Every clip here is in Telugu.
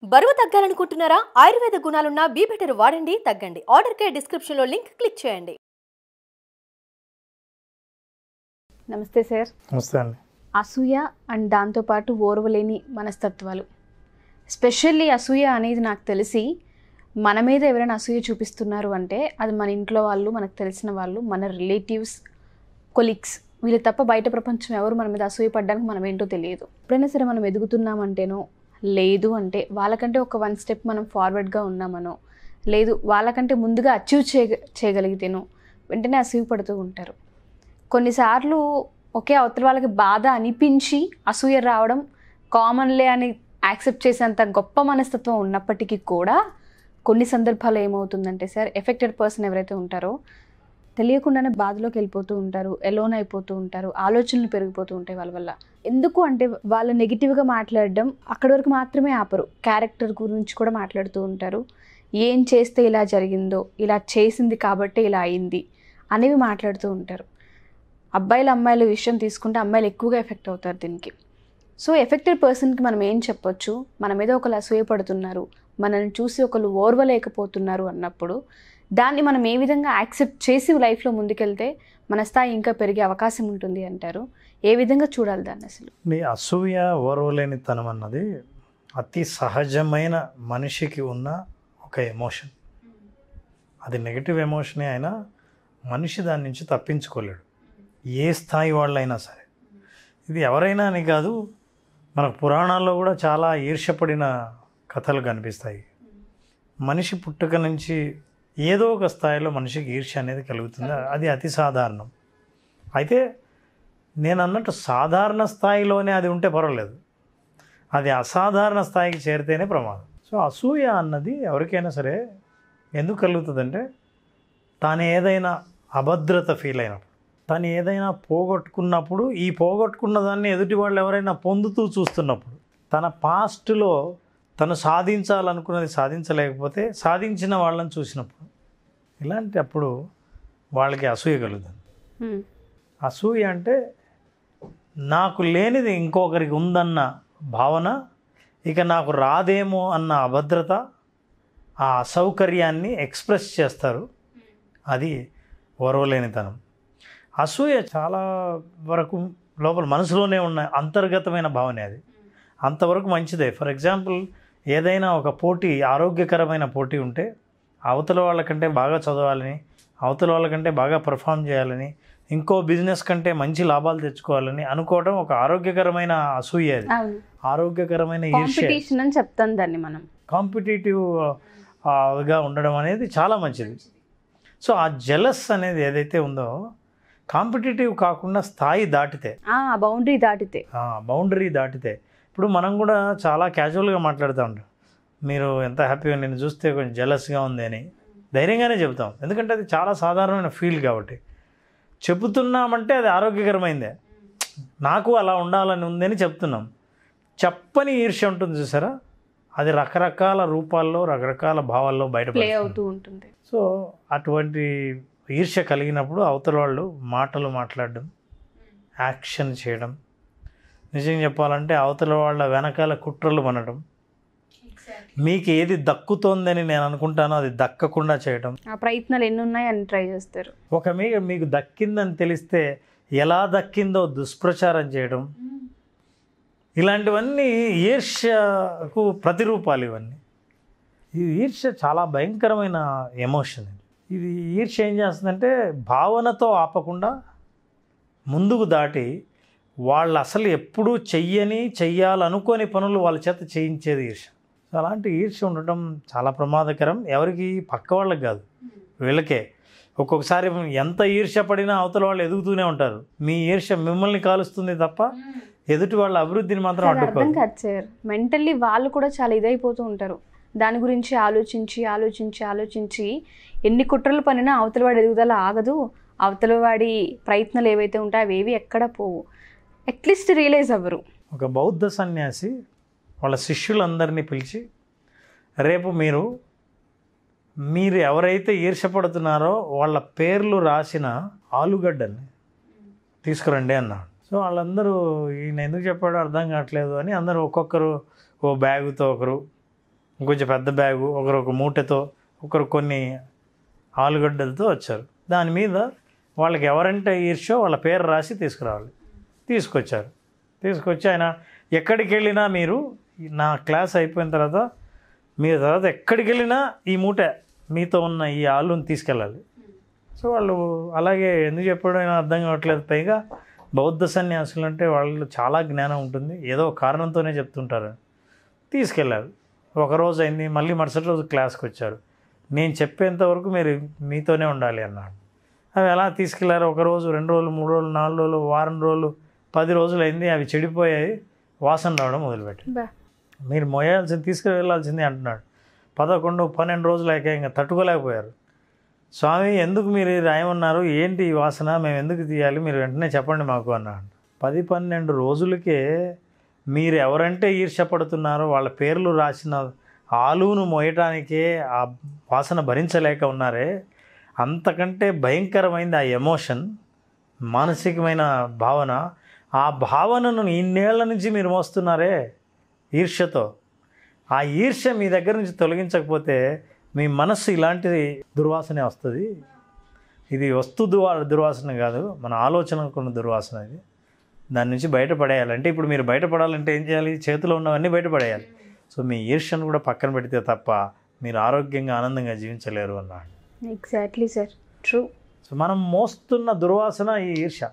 బరువు తగ్గాలనుకుంటున్నారా ఆయుర్వేద గుణాలున్న బీ బెటర్ వాడండి తగ్గండి ఆర్డర్ కే డిస్క్రిప్షన్ లో లింక్ క్లిక్ చేయండి నమస్తే సార్ నమస్తే అండి అసూయ అండ్ దాంతోపాటు ఓర్వలేని మనస్తత్వాలు స్పెషల్లీ అసూయ అనేది నాకు తెలిసి మన మీద ఎవరైనా అసూయ చూపిస్తున్నారు అంటే అది మన ఇంట్లో వాళ్ళు మనకు తెలిసిన వాళ్ళు మన రిలేటివ్స్ కొలీగ్స్ వీళ్ళు తప్ప బయట ప్రపంచం ఎవరు మన మీద అసూయ పడ్డానికి మనం ఏంటో తెలియదు ఎప్పుడైనా సరే మనం ఎదుగుతున్నామంటేనో లేదు అంటే వాళ్ళకంటే ఒక వన్ స్టెప్ మనం ఫార్వర్డ్గా ఉన్నామనో లేదు వాళ్ళకంటే ముందుగా అచీవ్ చేయ చేయగలిగితేనో వెంటనే అసూయ పడుతూ ఉంటారు కొన్నిసార్లు ఒకే అవతల వాళ్ళకి బాధ అనిపించి అసూయ రావడం కామన్లే అని యాక్సెప్ట్ చేసేంత గొప్ప మనస్తత్వం ఉన్నప్పటికీ కూడా కొన్ని సందర్భాలు ఏమవుతుందంటే సార్ ఎఫెక్టెడ్ పర్సన్ ఎవరైతే ఉంటారో తెలియకుండానే బాధలోకి వెళ్ళిపోతూ ఉంటారు ఎలోన్ అయిపోతూ ఉంటారు ఆలోచనలు పెరిగిపోతూ ఉంటాయి వాళ్ళ వల్ల ఎందుకు అంటే వాళ్ళు నెగిటివ్గా మాట్లాడడం అక్కడి వరకు మాత్రమే ఆపరు క్యారెక్టర్ గురించి కూడా మాట్లాడుతూ ఉంటారు ఏం చేస్తే ఇలా జరిగిందో ఇలా చేసింది కాబట్టి ఇలా అయింది అనేవి మాట్లాడుతూ ఉంటారు అబ్బాయిలు అమ్మాయిల విషయం తీసుకుంటే అమ్మాయిలు ఎక్కువగా ఎఫెక్ట్ అవుతారు దీనికి సో ఎఫెక్టెడ్ పర్సన్కి మనం ఏం చెప్పొచ్చు మన మీద ఒకరు అసూయపడుతున్నారు మనల్ని చూసి ఒకరు ఓర్వలేకపోతున్నారు అన్నప్పుడు దాన్ని మనం ఏ విధంగా యాక్సెప్ట్ చేసి లైఫ్లో ముందుకెళ్తే మన స్థాయి ఇంకా పెరిగే అవకాశం ఉంటుంది అంటారు ఏ విధంగా చూడాలి దాన్ని అసలు మీ అసూయ ఓర్వలేనితనం అన్నది అతి సహజమైన మనిషికి ఉన్న ఒక ఎమోషన్ అది నెగిటివ్ ఎమోషనే అయినా మనిషి దాని నుంచి తప్పించుకోలేడు ఏ స్థాయి వాళ్ళైనా సరే ఇది ఎవరైనా అని కాదు మనకు పురాణాల్లో కూడా చాలా ఈర్ష్యపడిన కథలు కనిపిస్తాయి మనిషి పుట్టుక నుంచి ఏదో ఒక స్థాయిలో మనిషికి ఈర్ష్య అనేది కలుగుతుంది అది అతి సాధారణం అయితే నేను అన్నట్టు సాధారణ స్థాయిలోనే అది ఉంటే పర్వాలేదు అది అసాధారణ స్థాయికి చేరితేనే ప్రమాదం సో అసూయ అన్నది ఎవరికైనా సరే ఎందుకు కలుగుతుందంటే తాను ఏదైనా అభద్రత ఫీల్ అయినప్పుడు తను ఏదైనా పోగొట్టుకున్నప్పుడు ఈ పోగొట్టుకున్న దాన్ని ఎదుటి వాళ్ళు ఎవరైనా పొందుతూ చూస్తున్నప్పుడు తన పాస్ట్లో తను సాధించాలనుకున్నది సాధించలేకపోతే సాధించిన వాళ్ళని చూసినప్పుడు ఇలాంటి అప్పుడు వాళ్ళకి అసూయ కలుగుతుంది హ్మ్. అసూయ అంటే నాకు లేనిది ఇంకొకరికి ఉందన్న భావన ఇక నాకు రాదేమో అన్న అభద్రత ఆ అసౌకర్యాన్ని ఎక్స్ప్రెస్ చేస్తారు అది ఓర్వలేనితనం అసూయ చాలా వరకు లోపల మనసులోనే ఉన్న అంతర్గతమైన భావనే అది అంతవరకు మంచిదే ఫర్ ఎగ్జాంపుల్ ఏదైనా ఒక పోటీ ఆరోగ్యకరమైన పోటీ ఉంటే అవతల వాళ్ళకంటే బాగా చదవాలని అవతల వాళ్ళకంటే బాగా పర్ఫామ్ చేయాలని ఇంకో బిజినెస్ కంటే మంచి లాభాలు తెచ్చుకోవాలని అనుకోవడం ఒక ఆరోగ్యకరమైన అసూయ అది అవును ఆరోగ్యకరమైన ఈర్ష్య కాంపిటీషన్ అని చెప్తాం దాన్ని మనం కాంపిటేటివ్ గా ఉండడం అనేది చాలా మంచిది సో ఆ జెలస్ అనేది ఏదైతే ఉందో కాంపిటేటివ్ కాకుండా స్థాయి దాటితే ఆ బౌండరీ దాటితే బౌండరీ దాటితే ఇప్పుడు మనం కూడా చాలా క్యాజువల్గా మాట్లాడుతూ ఉంటాం మీరు ఎంత హ్యాపీగా నేను చూస్తే కొంచెం జెలస్గా ఉంది అని ధైర్యంగానే చెబుతాం ఎందుకంటే అది చాలా సాధారణమైన ఫీల్ కాబట్టి చెబుతున్నామంటే అది ఆరోగ్యకరమైందే నాకు అలా ఉండాలని ఉందని చెప్తున్నాం చెప్పని ఈర్ష్య ఉంటుంది చూసారా అది రకరకాల రూపాల్లో రకరకాల భావాల్లో ప్లే బయటపడుతుంది అవుతూ ఉంటుంది సో అటువంటి ఈర్ష్య కలిగినప్పుడు అవతల వాళ్ళు మాటలు మాట్లాడడం యాక్షన్ చేయడం నిజం చెప్పాలంటే అవతల వాళ్ళ వెనకాల కుట్రలు మనడం మీకు ఏది దక్కుతోందని నేను అనుకుంటానో అది దక్కకుండా చేయడం ఆ ప్రయత్నాలు ఎన్ని ఉన్నాయి అని ట్రై చేస్తారు ఒక మీకు మీకు దక్కిందని తెలిస్తే ఎలా దక్కిందో దుష్ప్రచారం చేయడం ఇలాంటివన్నీ ఈర్ష్యకు ప్రతిరూపాలు ఇవన్నీ ఈ ఈర్ష్య చాలా భయంకరమైన ఎమోషన్ ఇది ఈర్ష్య ఏం చేస్తుందంటే భావనతో ఆపకుండా ముందుకు దాటి వాళ్ళు అసలు ఎప్పుడూ చెయ్యని చెయ్యాలనుకోని పనులు వాళ్ళ చేత చేయించేది ఈర్ష్య సో అలాంటి ఈర్ష్య ఉండటం చాలా ప్రమాదకరం ఎవరికి పక్క వాళ్ళకి కాదు వీళ్ళకే ఒక్కొక్కసారి ఎంత ఈర్ష్య పడినా అవతల వాళ్ళు ఎదుగుతూనే ఉంటారు మీ ఈర్ష్య మిమ్మల్ని కాలుస్తుంది తప్ప ఎదుటి వాళ్ళ అభివృద్ధిని మాత్రం అది అర్థం అడ్డుకోదు కాదు సార్ మెంటల్లీ వాళ్ళు కూడా చాలా ఇదైపోతూ ఉంటారు దాని గురించి ఆలోచించి ఆలోచించి ఆలోచించి ఎన్ని కుట్రలు పనినా అవతల వాడి ఎదుగుదల ఆగదు అవతల వాడి ప్రయత్నాలు ఏవైతే ఉంటాయో అవి ఏవి ఎక్కడ పోవు అట్లీస్ట్ రియలైజ్ అవ్వరు ఒక బౌద్ధ సన్యాసి వాళ్ళ శిష్యులందరినీ పిలిచి రేపు మీరు మీరు ఎవరైతే ఈర్షపడుతున్నారో వాళ్ళ పేర్లు రాసిన ఆలుగడ్డని తీసుకురండి అన్నాడు సో వాళ్ళందరూ ఈయన ఎందుకు చెప్పాడో అర్థం కావట్లేదు అని అందరూ ఒక్కొక్కరు ఓ బ్యాగుతో ఒకరు ఇంకొంచెం పెద్ద బ్యాగు ఒకరు ఒక మూటతో ఒకరు కొన్ని ఆలుగడ్డలతో వచ్చారు దాని మీద వాళ్ళకి ఎవరంటే ఈర్షో వాళ్ళ పేరు రాసి తీసుకురావాలి తీసుకొచ్చారు తీసుకొచ్చి ఆయన ఎక్కడికి వెళ్ళినా మీరు నా క్లాస్ అయిపోయిన తర్వాత మీరు తర్వాత ఎక్కడికి వెళ్ళినా ఈ మూట మీతో ఉన్న ఈ ఆలుని తీసుకెళ్ళాలి సో వాళ్ళు అలాగే ఎందుకు చెప్పడం అయినా అర్థం కావట్లేదు పైగా బౌద్ధ సన్యాసులు అంటే వాళ్ళు చాలా జ్ఞానం ఉంటుంది ఏదో ఒక కారణంతోనే చెప్తుంటారు తీసుకెళ్ళారు ఒక రోజు అయింది మళ్ళీ మరుసటి రోజు క్లాస్కి వచ్చారు నేను చెప్పేంత వరకు మీరు మీతోనే ఉండాలి అన్నాడు అవి ఎలా తీసుకెళ్లారు ఒక రోజు రెండు రోజులు మూడు రోజులు నాలుగు రోజులు వారం రోజులు పది రోజులు అయింది అవి చెడిపోయాయి వాసన రావడం మొదలుపెట్టాయి బా మీరు మోయాల్సింది తీసుకువెళ్ళాల్సింది అంటున్నాడు పదకొండు పన్నెండు రోజులు అయ్యాక ఇంకా తట్టుకోలేకపోయారు స్వామి ఎందుకు మీరు ఇది రాయమన్నారు ఏంటి ఈ వాసన మేము ఎందుకు తీయాలి మీరు వెంటనే చెప్పండి మాకు అన్నాడు పది పన్నెండు రోజులకే మీరు ఎవరంటే ఈర్ష్యపడుతున్నారో వాళ్ళ పేర్లు రాసిన ఆలును మోయటానికే ఆ వాసన భరించలేక ఉన్నారే అంతకంటే భయంకరమైంది ఆ ఎమోషన్ మానసికమైన భావన ఆ భావనను ఇన్నేళ్ల నుంచి మీరు మోస్తున్నారే ఈర్ష్యతో ఆ ఈర్ష్య మీ దగ్గర నుంచి తొలగించకపోతే మీ మనస్సు ఇలాంటి దుర్వాసనే వస్తుంది ఇది వస్తు దువా దుర్వాసన కాదు మన ఆలోచనకున్న దుర్వాసన ఇది దాని నుంచి బయటపడేయాలి అంటే ఇప్పుడు మీరు బయటపడాలంటే ఏం చేయాలి చేతిలో ఉన్నవన్నీ బయటపడేయాలి సో మీ ఈర్ష్యను కూడా పక్కన పెడితే తప్ప మీరు ఆరోగ్యంగా ఆనందంగా జీవించలేరు అన్నాడు ఎగ్జాక్ట్లీ సార్ ట్రూ సో మనం మోస్తున్న దుర్వాసన ఈ ఈర్ష్య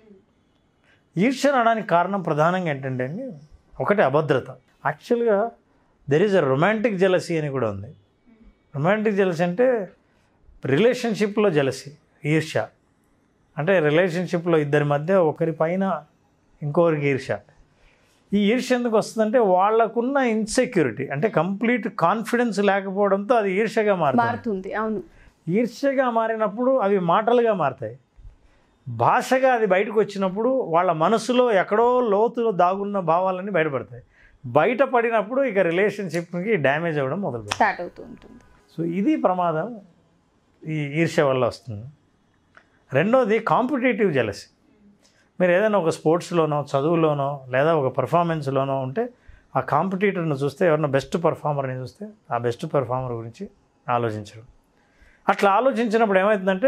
ఈర్ష్య అనడానికి కారణం ప్రధానంగా ఏంటంటే అండి ఒకటి అభద్రత యాక్చువల్గా there is a romantic jealousy అని కూడా ఉంది రొమాంటిక్ జలసీ అంటే రిలేషన్షిప్లో జలసీ ఈర్ష్య అంటే రిలేషన్షిప్లో ఇద్దరి మధ్య ఒకరి పైన ఇంకొకరికి ఈర్ష్య ఈ ఈర్ష్య ఎందుకు వస్తుందంటే వాళ్ళకున్న ఇన్సెక్యూరిటీ అంటే కంప్లీట్ కాన్ఫిడెన్స్ లేకపోవడంతో అది ఈర్ష్యగా మారుతుంది మారుతుంది అవును ఈర్ష్యగా మారినప్పుడు అవి మాటలుగా మారుతాయి భాషగా అది బయటకు వచ్చినప్పుడు వాళ్ళ మనసులో ఎక్కడో లోతులో దాగున్న భావాలన్నీ బయటపడతాయి బయటపడినప్పుడు ఇక రిలేషన్షిప్కి డ్యామేజ్ అవ్వడం మొదలు స్టార్ట్ అవుతూ ఉంటుంది సో ఇది ప్రమాదం ఈ ఈర్ష్య వల్ల వస్తుంది రెండోది కాంపిటేటివ్ జలసి మీరు ఏదైనా ఒక స్పోర్ట్స్లోనో చదువులోనో లేదా ఒక పర్ఫార్మెన్స్లోనో ఉంటే ఆ కాంపిటీటర్ని చూస్తే ఎవరైనా బెస్ట్ పర్ఫార్మర్ని చూస్తే ఆ బెస్ట్ పర్ఫార్మర్ గురించి ఆలోచించరు అట్లా ఆలోచించినప్పుడు ఏమవుతుందంటే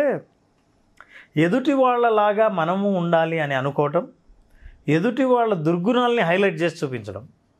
ఎదుటి వాళ్ళలాగా మనము ఉండాలి అని అనుకోవటం ఎదుటి వాళ్ళ దుర్గుణాలని హైలైట్ చేసి చూపించడం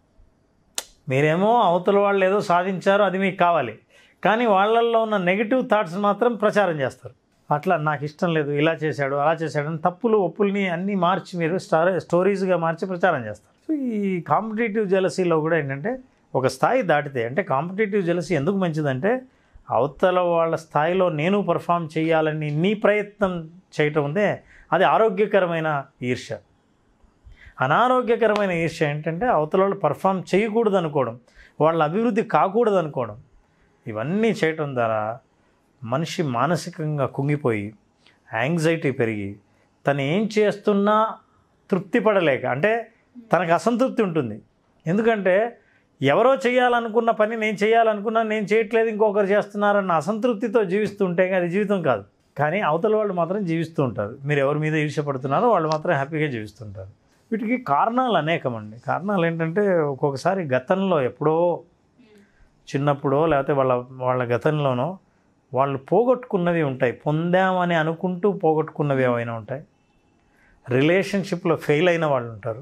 మీరేమో అవతల వాళ్ళు ఏదో సాధించారో అది మీకు కావాలి కానీ వాళ్ళల్లో ఉన్న నెగిటివ్ థాట్స్ మాత్రం ప్రచారం చేస్తారు అట్లా నాకు ఇష్టం లేదు ఇలా చేశాడు అలా చేశాడు అని తప్పులు ఒప్పుల్ని అన్నీ మార్చి మీరు స్టార్ స్టోరీస్గా మార్చి ప్రచారం చేస్తారు సో ఈ కాంపిటేటివ్ జలసీలో కూడా ఏంటంటే ఒక స్థాయి దాటితే అంటే కాంపిటేటివ్ జలసీ ఎందుకు మంచిదంటే అవతల వాళ్ళ స్థాయిలో నేను పర్ఫామ్ చేయాలని నీ ప్రయత్నం చేయటం ఉందే అది ఆరోగ్యకరమైన ఈర్ష్య అనారోగ్యకరమైన ఈర్ష్య ఏంటంటే అవతల వాళ్ళు పర్ఫామ్ చేయకూడదు అనుకోవడం వాళ్ళ అభివృద్ధి కాకూడదు అనుకోవడం ఇవన్నీ చేయటం ద్వారా మనిషి మానసికంగా కుంగిపోయి యాంగ్జైటీ పెరిగి తను ఏం చేస్తున్నా తృప్తి పడలేక అంటే తనకు అసంతృప్తి ఉంటుంది ఎందుకంటే ఎవరో చేయాలనుకున్న పని నేను చేయాలనుకున్నా నేను చేయట్లేదు ఇంకొకరు చేస్తున్నారన్న అసంతృప్తితో జీవిస్తుంటే అది జీవితం కాదు కానీ అవతల వాళ్ళు మాత్రం జీవిస్తూ ఉంటారు మీరు ఎవరి మీద ఈర్ష్యపడుతున్నారో వాళ్ళు మాత్రం హ్యాపీగా జీవిస్తుంటారు వీటికి కారణాలు అనేకమండి కారణాలు ఏంటంటే ఒక్కొక్కసారి గతంలో ఎప్పుడో చిన్నప్పుడో లేకపోతే వాళ్ళ వాళ్ళ గతంలోనో వాళ్ళు పోగొట్టుకున్నవి ఉంటాయి పొందామని అనుకుంటూ పోగొట్టుకున్నవి ఏమైనా ఉంటాయి రిలేషన్షిప్లో ఫెయిల్ అయిన వాళ్ళు ఉంటారు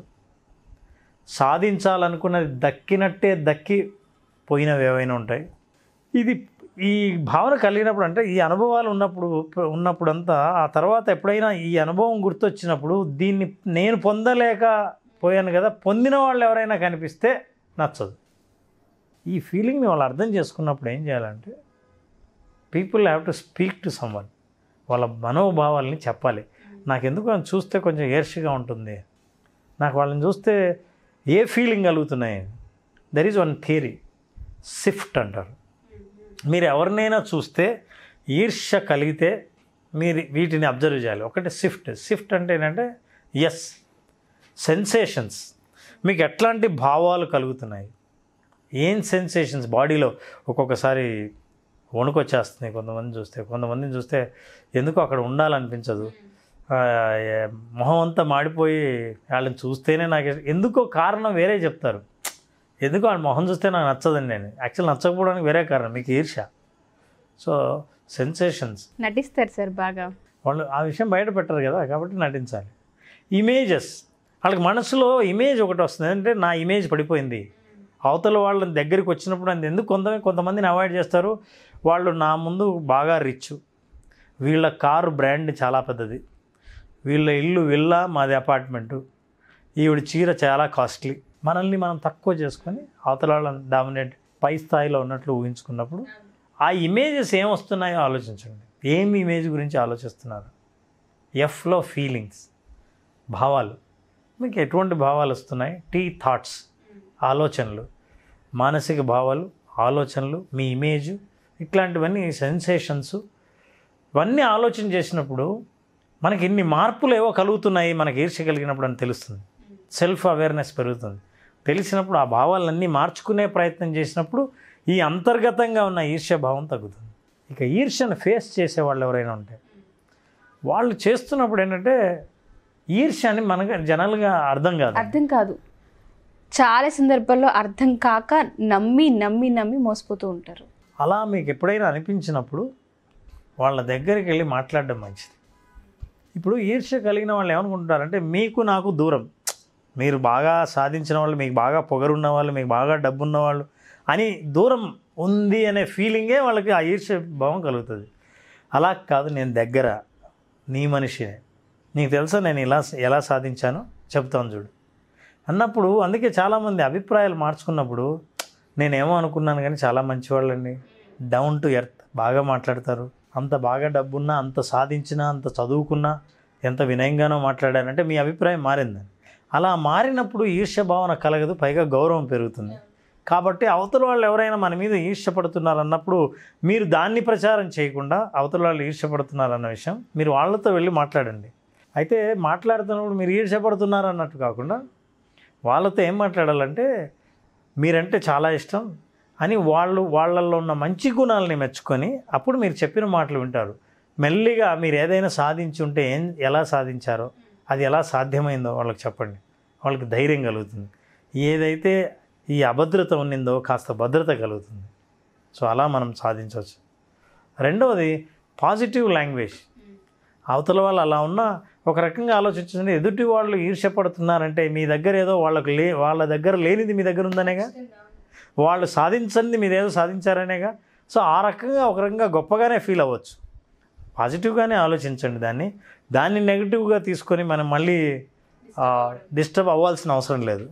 సాధించాలనుకున్నది దక్కినట్టే దక్కి పోయినవి ఏవైనా ఉంటాయి ఇది ఈ భావన కలిగినప్పుడు అంటే ఈ అనుభవాలు ఉన్నప్పుడు ఉన్నప్పుడంతా ఆ తర్వాత ఎప్పుడైనా ఈ అనుభవం గుర్తొచ్చినప్పుడు దీన్ని నేను పొందలేక పోయాను కదా పొందిన వాళ్ళు ఎవరైనా కనిపిస్తే నచ్చదు ఈ ఫీలింగ్ని వాళ్ళు అర్థం చేసుకున్నప్పుడు ఏం చేయాలంటే people have to speak to someone వాళ్ళ మనోభావాల్ని చెప్పాలి నాకు ఎందుకు వాళ్ళని చూస్తే కొంచెం ఏర్షిగా ఉంటుంది నాకు వాళ్ళని చూస్తే ఏ ఫీలింగ్ కలుగుతున్నాయి there is one theory sift అంటారు మీరు ఎవరినైనా చూస్తే ఈర్ష్య కలిగితే మీరు వీటిని అబ్జర్వ్ చేయాలి ఒకటి సిఫ్ట్ సిఫ్ట్ అంటే ఏంటంటే ఎస్ సెన్సేషన్స్ మీకు ఎట్లాంటి భావాలు కలుగుతున్నాయి ఏం సెన్సేషన్స్ బాడీలో ఒక్కొక్కసారి వణుకొచ్చేస్తుంది కొంతమంది చూస్తే కొంతమందిని చూస్తే ఎందుకు అక్కడ ఉండాలనిపించదు ఆ, ఏ- మొహం అంతా మాడిపోయి వాళ్ళని చూస్తేనే నాకు ఇష్టం. ఎందుకో కారణం వేరే చెప్తారు ఎందుకు వాళ్ళ మొహం చూస్తే నాకు నచ్చదండి నేను యాక్చువల్ నచ్చకపోవడానికి వేరే కారణం మీకు ఈర్ష సో సెన్సేషన్స్ నటిస్తారు సార్ బాగా వాళ్ళు ఆ విషయం బయట పెట్టరు కదా కాబట్టి నటించాలి ఇమేజెస్ వాళ్ళకి మనసులో ఇమేజ్ ఒకటి వస్తుంది అంటే నా ఇమేజ్ పడిపోయింది అవతల వాళ్ళ దగ్గరికి వచ్చినప్పుడు అది ఎందుకు కొంత కొంతమందిని అవాయిడ్ చేస్తారు వాళ్ళు నా ముందు బాగా రిచ్ వీళ్ళ కారు బ్రాండ్ చాలా పెద్దది వీళ్ళ ఇల్లు విల్లా మాది అపార్ట్మెంటు ఈవిడ చీర చాలా కాస్ట్లీ మనల్ని మనం తక్కువ చేసుకొని అవతల వాళ్ళని డామినేట్ పై స్థాయిలో ఉన్నట్లు ఊహించుకున్నప్పుడు ఆ ఇమేజెస్ ఏం వస్తున్నాయో ఆలోచించండి ఏం ఇమేజ్ గురించి ఆలోచిస్తున్నారు ఎఫ్లో ఫీలింగ్స్ భావాలు మీకు ఎటువంటి భావాలు వస్తున్నాయి టీ థాట్స్ ఆలోచనలు మానసిక భావాలు ఆలోచనలు మీ ఇమేజ్ ఇట్లాంటివన్నీ సెన్సేషన్స్ ఇవన్నీ ఆలోచన చేసినప్పుడు మనకి ఇన్ని మార్పులు ఏవో కలుగుతున్నాయి మనకి ఈర్ష్య కలిగినప్పుడు అని తెలుస్తుంది సెల్ఫ్ అవేర్నెస్ పెరుగుతుంది తెలిసినప్పుడు ఆ భావాలన్నీ మార్చుకునే ప్రయత్నం చేసినప్పుడు ఈ అంతర్గతంగా ఉన్న ఈర్ష్య భావం తగ్గుతుంది ఇక ఈర్ష్యను ఫేస్ చేసే వాళ్ళు ఎవరైనా ఉంటే వాళ్ళు చేస్తున్నప్పుడు ఏంటంటే ఈర్ష్య అని మనకు జనరల్గా అర్థం కాదు అర్థం కాదు చాలా సందర్భాల్లో అర్థం కాక నమ్మి నమ్మి నమ్మి మోసపోతూ ఉంటారు అలా మీకు ఎప్పుడైనా అనిపించినప్పుడు వాళ్ళ దగ్గరికి వెళ్ళి మాట్లాడడం మంచిది ఇప్పుడు ఈర్ష్య కలిగిన వాళ్ళు ఏమనుకుంటారంటే మీకు నాకు దూరం మీరు బాగా సాధించిన వాళ్ళు మీకు బాగా పొగరున్న వాళ్ళు మీకు బాగా డబ్బు ఉన్న వాళ్ళు అని దూరం ఉంది అనే ఫీలింగే వాళ్ళకి ఆ ఈర్ష్య భావం కలుగుతుంది అలా కాదు నేను దగ్గర నీ మనిషినే నీకు తెలుసా నేను ఇలా ఎలా సాధించానో చెప్తాను చూడు అన్నప్పుడు అందుకే చాలామంది అభిప్రాయాలు మార్చుకున్నప్పుడు నేనేమో అనుకున్నాను కానీ చాలా మంచివాళ్ళండి డౌన్ టు ఎర్త్ బాగా మాట్లాడతారు అంత బాగా డబ్బున్నా అంత సాధించినా అంత చదువుకున్నా ఎంత వినయంగానో మాట్లాడారంటే మీ అభిప్రాయం మారిందని అలా మారినప్పుడు ఈర్ష్య భావన కలగదు పైగా గౌరవం పెరుగుతుంది కాబట్టి అవతల వాళ్ళు ఎవరైనా మన మీద ఈర్ష్యపడుతున్నారు అన్నప్పుడు మీరు దాన్ని ప్రచారం చేయకుండా అవతల వాళ్ళు ఈర్ష్యపడుతున్నారు అన్న విషయం మీరు వాళ్ళతో వెళ్ళి మాట్లాడండి అయితే మాట్లాడుతున్నప్పుడు మీరు ఈర్ష్యపడుతున్నారు అన్నట్టు కాకుండా వాళ్ళతో ఏం మాట్లాడాలంటే మీరంటే చాలా ఇష్టం అని వాళ్ళు వాళ్ళల్లో ఉన్న మంచి గుణాలని మెచ్చుకొని అప్పుడు మీరు చెప్పిన మాటలు వింటారు మెల్లిగా మీరు ఏదైనా సాధించి ఉంటే ఏం ఎలా సాధించారో అది ఎలా సాధ్యమైందో వాళ్ళకి చెప్పండి వాళ్ళకి ధైర్యం కలుగుతుంది ఏదైతే ఈ అభద్రత ఉన్నిందో కాస్త భద్రత కలుగుతుంది సో అలా మనం సాధించవచ్చు రెండవది పాజిటివ్ లాంగ్వేజ్ అవతల వాళ్ళు అలా ఉన్నా ఒక రకంగా ఆలోచించండి ఎదుటి వాళ్ళు ఈర్ష్యపడుతున్నారంటే మీ దగ్గర ఏదో వాళ్ళకు లే వాళ్ళ దగ్గర లేనిది మీ దగ్గర ఉందనేగా వాళ్ళు సాధించండి మీరు ఏదో సాధించారనేగా సో ఆ రకంగా ఒక రకంగా గొప్పగానే ఫీల్ అవ్వచ్చు పాజిటివ్గానే ఆలోచించండి దాన్ని దాన్ని నెగిటివ్గా తీసుకొని మనం మళ్ళీ డిస్టర్బ్ అవ్వాల్సిన అవసరం లేదు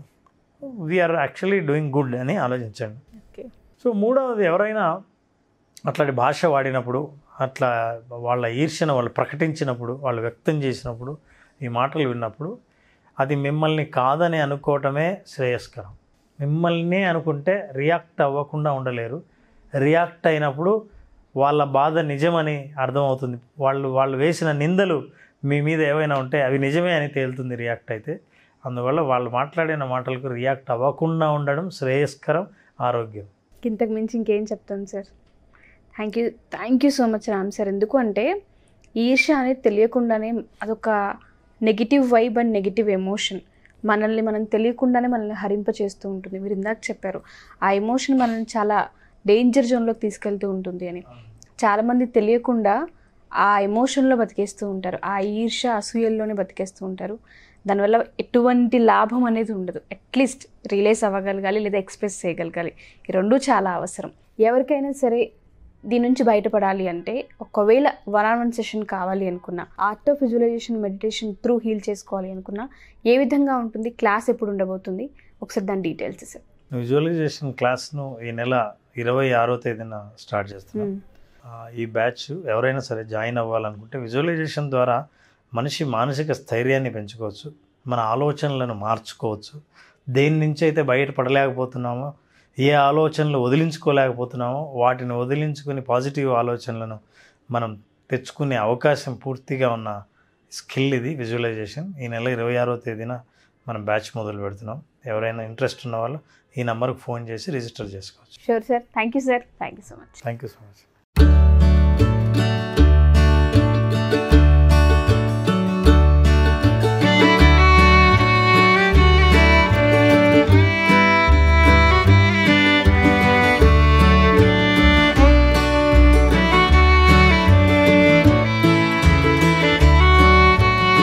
వీఆర్ యాక్చువల్లీ డూయింగ్ గుడ్ అని ఆలోచించండి ఓకే సో మూడవది ఎవరైనా అట్లాంటి భాష వాడినప్పుడు అట్లా వాళ్ళ ఈర్ష్యను వాళ్ళు ప్రకటించినప్పుడు వాళ్ళు వ్యక్తం చేసినప్పుడు ఈ మాటలు విన్నప్పుడు అది మిమ్మల్ని కాదని అనుకోవటమే శ్రేయస్కరం మిమ్మల్నే అనుకుంటే రియాక్ట్ అవ్వకుండా ఉండలేరు రియాక్ట్ అయినప్పుడు వాళ్ళ బాధ నిజమని అర్థమవుతుంది వాళ్ళు వాళ్ళు వేసిన నిందలు మీ మీద ఏవైనా ఉంటే అవి నిజమే అని తేలుతుంది రియాక్ట్ అయితే అందువల్ల వాళ్ళు మాట్లాడిన మాటలకు రియాక్ట్ అవ్వకుండా ఉండడం శ్రేయస్కరం ఆరోగ్యం ఇంతకు మించి ఇంకేం చెప్తాను sir thank you thank you so much Ram sir ఎందుకు అంటే ఈర్ష్య అనేది తెలియకుండానే అదొక negative vibe and negative emotion మనల్ని మనం తెలియకుండానే మనల్ని హరింప చేస్తూ ఉంటుంది మీరు ఇందాక చెప్పారు ఆ ఎమోషన్ మనల్ని చాలా డేంజర్ జోన్లోకి తీసుకెళ్తూ ఉంటుంది అని చాలామంది తెలియకుండా ఆ ఎమోషన్లో బతికేస్తూ ఉంటారు ఆ ఈర్ష్య అసూయల్లోనే బతికేస్తూ ఉంటారు దానివల్ల ఎటువంటి లాభం అనేది ఉండదు అట్లీస్ట్ రిలీజ్ అవ్వగలగాలి లేదా ఎక్స్ప్రెస్ చేయగలగాలి ఈ రెండు చాలా అవసరం ఎవరికైనా సరే దీని నుంచి బయటపడాలి అంటే ఒకవేళ వన్ ఆన్ వన్ సెషన్ కావాలి అనుకున్నా art of visualisation meditation through heal చేసుకోవాలి అనుకున్నా ఏ విధంగా ఉంటుంది క్లాస్ ఎప్పుడు ఉండబోతుంది ఒకసారి దాని డీటెయిల్స్ సార్ విజువలైజేషన్ క్లాస్ను ఈ నెల ఇరవై ఆరో తేదీన స్టార్ట్ చేస్తున్నాం ఆ, ఈ బ్యాచ్ ఎవరైనా సరే జాయిన్ అవ్వాలనుకుంటే విజువలైజేషన్ ద్వారా మనిషి మానసిక స్థైర్యాన్ని పెంచుకోవచ్చు మన ఆలోచనలను మార్చుకోవచ్చు దేని నుంచి అయితే బయటపడలేకపోతున్నామో ఏ ఆలోచనలు వదిలించుకోలేకపోతున్నామో వాటిని వదిలించుకుని పాజిటివ్ ఆలోచనలను మనం తెచ్చుకునే అవకాశం పూర్తిగా ఉన్న స్కిల్ ఇది విజువలైజేషన్ ఈ నెల ఇరవై ఆరో తేదీన మనం బ్యాచ్ మొదలు పెడుతున్నాం ఎవరైనా ఇంట్రెస్ట్ ఉన్న వాళ్ళు ఈ నెంబర్కి ఫోన్ చేసి రిజిస్టర్ చేసుకోవచ్చు sure sir thank you sir thank you so much thank you so much